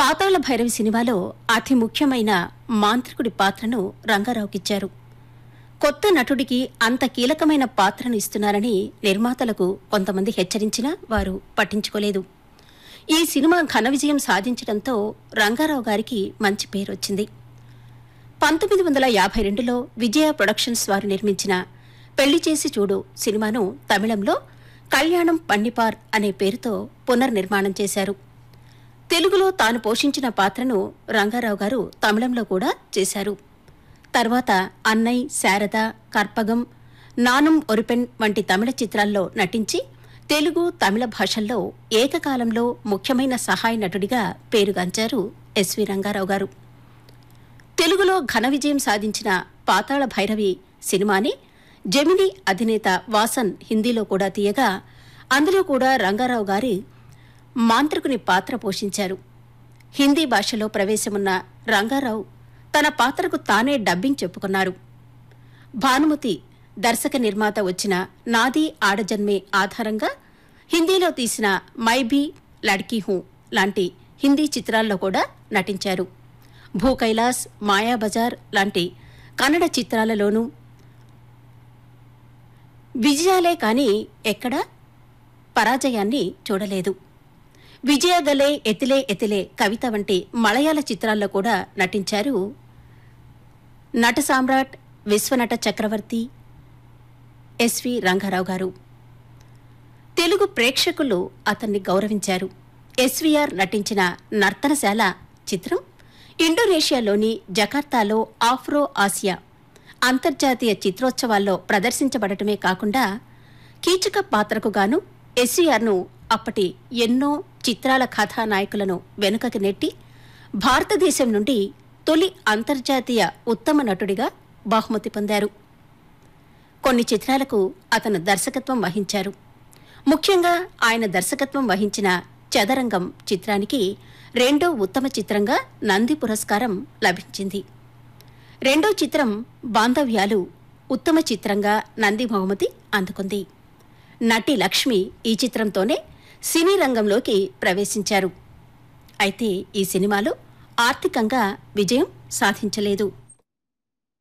పాతాళ భైరవి సినిమాలో అతి ముఖ్యమైన మాంత్రికుడి పాత్రను రంగారావుకిచ్చారు కొత్త నటుడికి అంత కీలకమైన పాత్రను ఇస్తున్నారని నిర్మాతలకు కొంతమంది హెచ్చరించినా వారు పట్టించుకోలేదు ఈ సినిమా ఘన విజయం సాధించడంతో రంగారావు గారికి మంచి పేరు వచ్చింది పంతొమ్మిది వందల యాభై రెండులో విజయ ప్రొడక్షన్స్ వారు నిర్మించిన పెళ్లి చేసి చూడు సినిమాను తమిళంలో కళ్యాణం పన్నిపార్ అనే పేరుతో పునర్నిర్మాణం చేశారు తెలుగులో తాను పోషించిన పాత్రను రంగారావు గారు తమిళంలో కూడా చేశారు తర్వాత అన్నయ్ శారద కర్పగం నానుం ఒరిపెన్ వంటి తమిళ చిత్రాల్లో నటించి తెలుగు తమిళ భాషల్లో ఏకకాలంలో ముఖ్యమైన సహాయ నటుడిగా పేరుగాంచారు ఎస్వి రంగారావు గారు తెలుగులో ఘన విజయం సాధించిన పాతాళ భైరవి సినిమాని జెమిని అధినేత వాసన్ హిందీలో కూడా తీయగా అందులో కూడా రంగారావు గారి మాంత్రికుని పాత్ర పోషించారు హిందీ భాషలో ప్రవేశమున్న రంగారావు తన పాత్రకు తానే డబ్బింగ్ చెప్పుకున్నారు భానుమతి దర్శక నిర్మాత వచ్చిన నాది ఆడజన్మే ఆధారంగా హిందీలో తీసిన మై బీ లడ్కీ హూ లాంటి హిందీ చిత్రాల్లో కూడా నటించారు భూ కైలాస్ మాయాబజార్ లాంటి కన్నడ చిత్రాలలోనూ విజయాలే కానీ ఎక్కడా పరాజయాన్ని చూడలేదు విజయగలే ఎతిలే ఎతిలే కవిత వంటి మలయాళ చిత్రాల్లో కూడా నటించారు నట సామ్రాట్ విశ్వనట చక్రవర్తి ఎస్వి రంగారావు గారు తెలుగు ప్రేక్షకులు అతన్ని గౌరవించారు ఎస్వీఆర్ నటించిన నర్తనశాల చిత్రం ఇండోనేషియాలోని జకార్తాలో ఆఫ్రో ఆసియా అంతర్జాతీయ చిత్రోత్సవాల్లో ప్రదర్శించబడటమే కాకుండా కీచక పాత్రకు గాను ఎస్వీఆర్ను అప్పటి ఎన్నో చిత్రాల కథానాయకులను వెనుకకు నెట్టి భారతదేశం నుండి తొలి అంతర్జాతీయ ఉత్తమ నటుడిగా బహుమతి పొందారు కొన్ని చిత్రాలకు అతను దర్శకత్వం వహించారు ముఖ్యంగా ఆయన దర్శకత్వం వహించిన చదరంగం చిత్రానికి రెండో ఉత్తమ చిత్రంగా నంది పురస్కారం లభించింది రెండో చిత్రం బాంధవ్యాలు ఉత్తమ చిత్రంగా నంది బహుమతి అందుకుంది నటి లక్ష్మి ఈ చిత్రంతోనే సినీ రంగంలోకి ప్రవేశించారు అయితే ఈ సినిమాలో ఆర్థికంగా విజయం సాధించలేదు